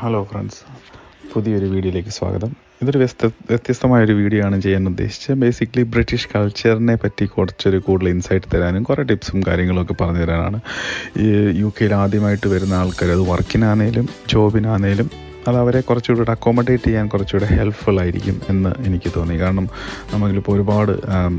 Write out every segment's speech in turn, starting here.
hello friends പുതിയൊരു വീഡിയോയിലേക്ക് സ്വാഗതം ഇതൊരു വ്യസ്ത വ്യത്യസ്തമായൊരു വീഡിയോ ആണ് ചെയ്യാൻ ഉദ്ദേശിച്ചത് ബേസിക്കലി ബ്രിട്ടീഷ് കൾച്ചറിനെ പറ്റി കുറച്ചൊരു കൂടുതൽ ഇൻസൈറ്റ് തരാനും കുറേ ടിപ്സും കാര്യങ്ങളൊക്കെ പറഞ്ഞു തരാനാണ് ഈ യു കെയിൽ ആദ്യമായിട്ട് വരുന്ന ആൾക്കാർ അത് വർക്കിനാണേലും ജോബിനാണേലും അത് അവരെ കുറച്ചുകൂടെ അക്കോമഡേറ്റ് ചെയ്യാൻ കുറച്ചുകൂടെ ഹെൽപ്ഫുൾ ആയിരിക്കും എന്ന് എനിക്ക് തോന്നി കാരണം നമുക്കിപ്പോൾ ഒരുപാട്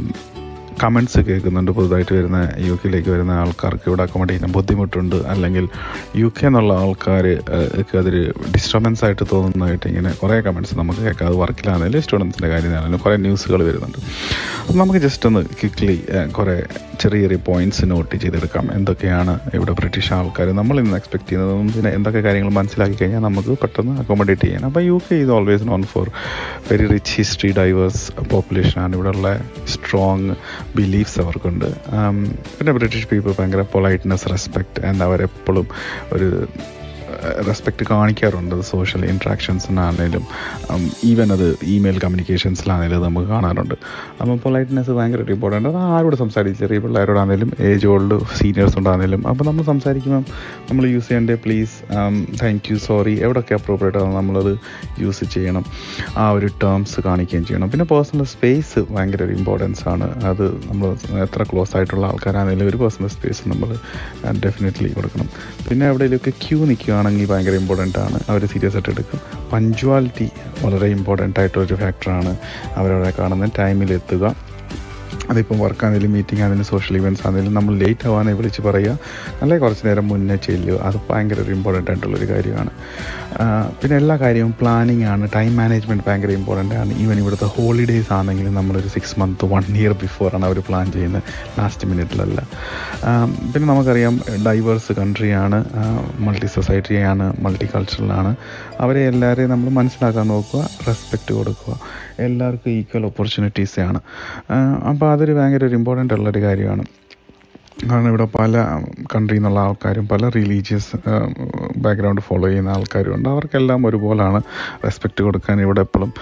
കമൻസ് കേൾക്കുന്നുണ്ട് പുതുതായിട്ട് വരുന്ന യു കെയിലേക്ക് വരുന്ന ആൾക്കാർക്ക് ഇവിടെ അക്കോമഡേറ്റ് ചെയ്യാൻ ബുദ്ധിമുട്ടുണ്ട് അല്ലെങ്കിൽ യു കെ എന്നുള്ള ആൾക്കാർ അതൊരു ഡിസ്റ്റർബൻസ് ആയിട്ട് തോന്നുന്നതായിട്ട് ഇങ്ങനെ കുറേ കമൻസ് നമുക്ക് കേൾക്കാം അത് വർക്കിലാണെങ്കിലും സ്റ്റുഡൻസിൻ്റെ കാര്യത്തിലാണെങ്കിലും കുറേ ന്യൂസുകൾ വരുന്നുണ്ട് അപ്പം നമുക്ക് ജസ്റ്റ് ഒന്ന് ക്വിക്ക്ലി കുറേ ചെറിയ ചെറിയ പോയിന്റ്സ് നോട്ട് ചെയ്തെടുക്കാം എന്തൊക്കെയാണ് ഇവിടെ ബ്രിട്ടീഷ് ആൾക്കാർ നമ്മൾ ഇന്ന് എക്സ്പെക്ട് ചെയ്യുന്നതും പിന്നെ എന്തൊക്കെ കാര്യങ്ങൾ മനസ്സിലാക്കി കഴിഞ്ഞാൽ നമുക്ക് പെട്ടെന്ന് അക്കോമഡേറ്റ് ചെയ്യാൻ അപ്പോൾ U K is always known for very rich history diverse പോപ്പുലേഷനാണ് ഇവിടെയുള്ള സ്ട്രോങ് ബിലീഫ്സ് അവർക്കുണ്ട് പിന്നെ ബ്രിട്ടീഷ് പീപ്പിൾ ഭയങ്കര പൊളൈറ്റ്നെസ് റെസ്പെക്റ്റ് ആൻഡ് അവരെപ്പോഴും ഒരു റെസ്പെക്റ്റ് കാണിക്കാറുണ്ട് സോഷ്യൽ ഇൻട്രാക്ഷൻസിനാണേലും ഈവൻ അത് ഇമെയിൽ കമ്മ്യൂണിക്കേഷൻസിലാണേലും നമുക്ക് കാണാറുണ്ട് അപ്പം പൊളൈറ്റ്നെസ് ഭയങ്കര ഇമ്പോർട്ടൻ്റ് അത് ആരോട് സംസാരിക്കും ചെറിയ പിള്ളേരോടാണേലും ഏജ് ഓൾഡ് സീനിയേഴ്സ് ഉണ്ടാണേലും അപ്പോൾ നമ്മൾ സംസാരിക്കുമ്പം നമ്മൾ യൂസ് ചെയ്യേണ്ടത് പ്ലീസ് താങ്ക് യു സോറി എവിടെയൊക്കെ അപ്രോപ്രിയേറ്റ് ആണ് നമ്മളത് യൂസ് ചെയ്യണം ആ ഒരു ടേംസ് കാണിക്കുകയും ചെയ്യണം പിന്നെ പേഴ്സണൽ സ്പേസ് ഭയങ്കര ഒരു ഇമ്പോർട്ടൻസ് ആണ് അത് നമ്മൾ എത്ര ക്ലോസ് ആയിട്ടുള്ള ആൾക്കാരാണെങ്കിലും ഒരു പേഴ്സണൽ സ്പേസ് നമ്മൾ ഡെഫിനറ്റ്ലി കൊടുക്കണം പിന്നെ എവിടെയെങ്കിലുമൊക്കെ ക്യൂ നിൽക്കുകയാണെങ്കിൽ ഭയങ്കര ഇമ്പോർട്ടൻ്റ് ആണ് അവർ സീരിയസ് ആയിട്ട് എടുക്കും പഞ്ച്വാലിറ്റി വളരെ ഇമ്പോർട്ടൻ്റ് ആയിട്ടൊരു ഫാക്ടറാണ് അവരവിടെ കാണുന്ന ടൈമിൽ എത്തുക അതിപ്പം വർക്ക് ആണെങ്കിലും മീറ്റിംഗ് ആണെങ്കിലും സോഷ്യൽ ഇവൻറ്റ്സ് ആണെങ്കിലും നമ്മൾ ലേറ്റ് ആവാനെ വിളിച്ച് പറയുക അല്ലെങ്കിൽ കുറച്ച് നേരം മുന്നേ ചെല്ലുക അത് ഭയങ്കര ഒരു ഇമ്പോർട്ടൻ്റ് ആയിട്ടുള്ളൊരു കാര്യമാണ് പിന്നെ എല്ലാ കാര്യവും പ്ലാനിങ് ആണ് ടൈം മാനേജ്മെൻറ്റ് ഭയങ്കര ഇമ്പോർട്ടൻ്റ് ആണ് ഈവൻ ഇവിടുത്തെ ഹോളിഡേയ്സ് ആണെങ്കിലും നമ്മളൊരു സിക്സ് മന്ത് വൺ ഇയർ ബിഫോറാണ് അവർ പ്ലാൻ ചെയ്യുന്നത് ലാസ്റ്റ് മിനിറ്റിലല്ല പിന്നെ നമുക്കറിയാം ഡൈവേഴ്സ് കൺട്രിയാണ് മൾട്ടി സൊസൈറ്റിയാണ് മൾട്ടി കൾച്ചറലാണ് അവരെ എല്ലാവരെയും നമ്മൾ മനസ്സിലാക്കാൻ നോക്കുക റെസ്പെക്റ്റ് കൊടുക്കുക എല്ലാവർക്കും ഈക്വൽ ഓപ്പർച്യൂണിറ്റീസാണ് അപ്പോൾ അതൊരു ഭയങ്കര ഒരു ഇമ്പോർട്ടൻ്റ് ഉള്ളൊരു കാര്യമാണ് കാരണം ഇവിടെ പല കൺട്രിയിൽ നിന്നുള്ള ആൾക്കാരും പല റിലീജിയസ് ബാക്ക്ഗ്രൗണ്ട് ഫോളോ ചെയ്യുന്ന ആൾക്കാരും ഉണ്ട് അവർക്കെല്ലാം ഒരുപോലാണ് റെസ്പെക്റ്റ് കൊടുക്കാൻ ഇവിടെ എപ്പോഴും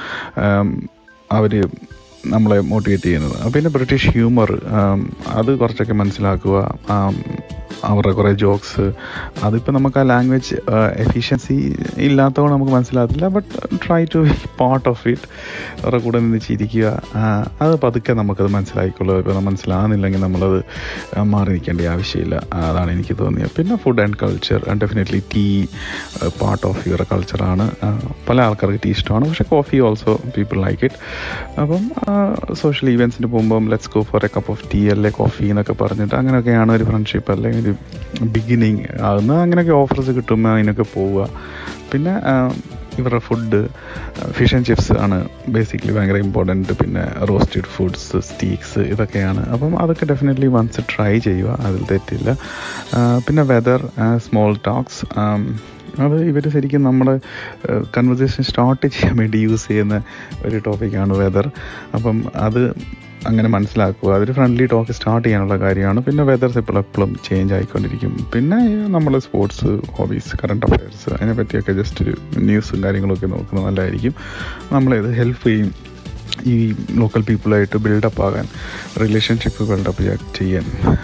അവർ നമ്മളെ മോട്ടിവേറ്റ് ചെയ്യുന്നത് പിന്നെ ബ്രിട്ടീഷ് ഹ്യൂമർ അത് കുറച്ചൊക്കെ മനസ്സിലാക്കുക അവരുടെ കുറേ ജോക്സ് അതിപ്പോൾ നമുക്ക് ആ ലാംഗ്വേജ് എഫിഷ്യൻസി ഇല്ലാത്തതുകൊണ്ട് നമുക്ക് മനസ്സിലാകത്തില്ല but try to be part of it അവരുടെ കൂടെ നിന്ന് ചിരിക്കുക അത് പതുക്കെ നമുക്കത് മനസ്സിലാക്കിക്കൊള്ളുക ഇപ്പോൾ മനസ്സിലാകുന്നില്ലെങ്കിൽ നമ്മളത് മാറി നിൽക്കേണ്ട ആവശ്യമില്ല അതാണ് എനിക്ക് തോന്നിയത് പിന്നെ food and culture definitely tea part of your കൾച്ചറാണ് പല ആൾക്കാർക്ക് ടീ ഇഷ്ടമാണ് പക്ഷേ coffee also people like it അപ്പം സോഷ്യൽ ഈവൻസിന് പോകുമ്പം let's go for a cup of tea അല്ലെ കോഫി എന്നൊക്കെ പറഞ്ഞിട്ട് അങ്ങനെയൊക്കെയാണ് ഒരു ഫ്രണ്ട്ഷിപ്പ് അല്ലെങ്കിൽ ഒരു ബിഗിനിങ് ആകുന്ന അങ്ങനെയൊക്കെ ഓഫേഴ്സ് കിട്ടുമ്പോൾ അതിനൊക്കെ പോവുക പിന്നെ ഇവരുടെ ഫുഡ് ഫിഷ് ആൻഡ് ചിപ്സ് ആണ് ബേസിക്കലി ഭയങ്കര ഇമ്പോർട്ടൻറ്റ് പിന്നെ റോസ്റ്റഡ് ഫുഡ്സ് സ്റ്റീക്സ് ഇതൊക്കെയാണ് അപ്പം അതൊക്കെ ഡെഫിനറ്റ്ലി വൺസ് ട്രൈ ചെയ്യുക അതിൽ തെറ്റില്ല പിന്നെ വെതർ സ്മോൾ ടോക്സ് അത് ഇവർ ശരിക്കും നമ്മുടെ കൺവെർസേഷൻ സ്റ്റാർട്ട് ചെയ്യാൻ വേണ്ടി യൂസ് ചെയ്യുന്ന ഒരു ടോപ്പിക്കാണ് വെതർ അപ്പം അത് അങ്ങനെ മനസ്സിലാക്കുക അതൊരു ഫ്രണ്ട്ലി ടോക്ക് സ്റ്റാർട്ട് ചെയ്യാനുള്ള കാര്യമാണ് പിന്നെ വെതർസ് എപ്പോഴും എപ്പോഴും ചേഞ്ച് ആയിക്കൊണ്ടിരിക്കും പിന്നെ നമ്മൾ സ്പോർട്സ് ഹോബീസ് കറണ്ട് അഫയേഴ്സ് അതിനെ പറ്റിയൊക്കെ ജസ്റ്റ് ഒരു ന്യൂസും കാര്യങ്ങളൊക്കെ നോക്കുന്നത് നല്ലതായിരിക്കും നമ്മളത് ഹെൽപ്പ് ചെയ്യും ഈ ലോക്കൽ പീപ്പിളായിട്ട് ബിൽഡപ്പ് ആകാൻ റിലേഷൻഷിപ്പ് ബിൽഡപ്പ് ചെയ്യാൻ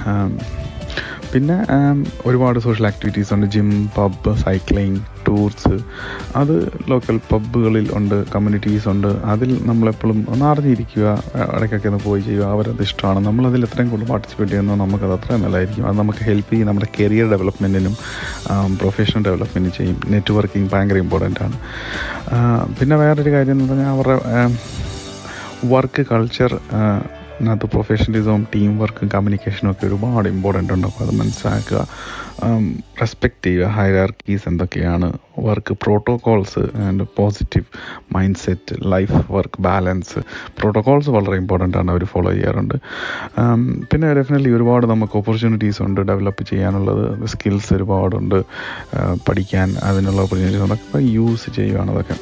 പിന്നെ ഒരുപാട് സോഷ്യൽ ആക്ടിവിറ്റീസ് ഉണ്ട് ജിം പബ് സൈക്ലിംഗ് ടൂർസ് അത് ലോക്കൽ പബ്ബുകളിൽ ഉണ്ട് കമ്മ്യൂണിറ്റീസ് ഉണ്ട് അതിൽ നമ്മളെപ്പോഴും ഒന്ന് അറിഞ്ഞിരിക്കുക ഇടയ്ക്കൊക്കെ ഒന്ന് പോയി ചെയ്യുക അവരത് ഇഷ്ടമാണ് നമ്മളതിൽ എത്രയും കൂടുതൽ പാർട്ടിസിപ്പേറ്റ് ചെയ്യുന്നത് നമുക്കത് അത്രയും നല്ലതായിരിക്കും അത് നമുക്ക് ഹെൽപ്പ് ചെയ്യും നമ്മുടെ കരിയർ ഡെവലപ്മെൻറ്റിനും പ്രൊഫഷണൽ ഡെവലപ്മെൻറ്റിനും ചെയ്യും നെറ്റ്വർക്കിംഗ് ഭയങ്കര ഇമ്പോർട്ടൻ്റ് ആണ് പിന്നെ വേറൊരു കാര്യം എന്ന് പറഞ്ഞാൽ അവരുടെ വർക്ക് കൾച്ചർ അതിനകത്ത് പ്രൊഫഷണലിസവും ടീം വർക്കും കമ്മ്യൂണിക്കേഷനും ഒക്കെ ഒരുപാട് ഇമ്പോർട്ടൻ്റ് ഉണ്ട് അപ്പോൾ അത് മനസ്സിലാക്കുക റെസ്പെക്റ്റ് ചെയ്യുക ഹൈറാർക്കീസ് എന്തൊക്കെയാണ് work protocols and positive mindset life work balance protocols വളരെ ഇമ്പോർട്ടൻ്റ് ആണ് അവർ ഫോളോ ചെയ്യാറുണ്ട് പിന്നെ ഡെഫിനറ്റ്ലി ഒരുപാട് നമുക്ക് ഓപ്പർച്യൂണിറ്റീസ് ഉണ്ട് ഡെവലപ്പ് ചെയ്യാനുള്ളത് സ്കിൽസ് ഒരുപാടുണ്ട് പഠിക്കാൻ അതിനുള്ള ഓപ്പർച്യൂണിറ്റീസ് അതൊക്കെ യൂസ് ചെയ്യുകയാണ് അതൊക്കെ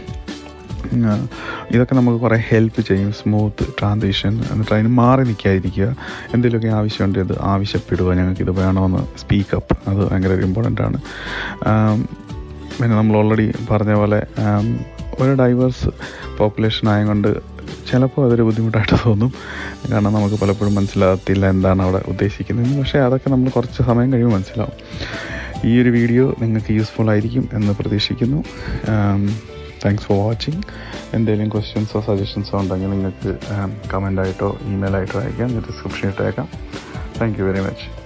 ഇതൊക്കെ നമുക്ക് കുറേ ഹെൽപ്പ് ചെയ്യും സ്മൂത്ത് ട്രാൻസിഷൻ എന്നിട്ട് അതിന് മാറി നിൽക്കാതിരിക്കുക എന്തെങ്കിലുമൊക്കെ ആവശ്യമുണ്ട് ഇത് ആവശ്യപ്പെടുക ഞങ്ങൾക്ക് ഇത് വേണമെന്ന് സ്പീക്കപ്പ് അത് ഭയങ്കര ഇമ്പോർട്ടൻ്റ് ആണ് പിന്നെ നമ്മൾ ഓൾറെഡി പറഞ്ഞ പോലെ ഒരു ഡൈവേഴ്സ് പോപ്പുലേഷൻ ആയതുകൊണ്ട് ചിലപ്പോൾ അതൊരു ബുദ്ധിമുട്ടായിട്ട് തോന്നും കാരണം നമുക്ക് പലപ്പോഴും മനസ്സിലാകത്തില്ല എന്താണ് അവിടെ ഉദ്ദേശിക്കുന്നത് പക്ഷേ അതൊക്കെ നമ്മൾ കുറച്ച് സമയം കഴിയുമ്പോൾ മനസ്സിലാവും ഈ ഒരു വീഡിയോ നിങ്ങൾക്ക് യൂസ്ഫുൾ ആയിരിക്കും എന്ന് പ്രതീക്ഷിക്കുന്നു താങ്ക്സ് ഫോർ വാച്ചിങ് എന്തെങ്കിലും ക്വസ്റ്റ്യൻസോ സജഷൻസോ ഉണ്ടെങ്കിൽ നിങ്ങൾക്ക് കമൻ്റായിട്ടോ ഇമെയിലായിട്ടോ അയക്കാം ഡിസ്ക്രിപ്ഷൻ ഇട്ടേക്കാം താങ്ക് യു വെരി മച്ച്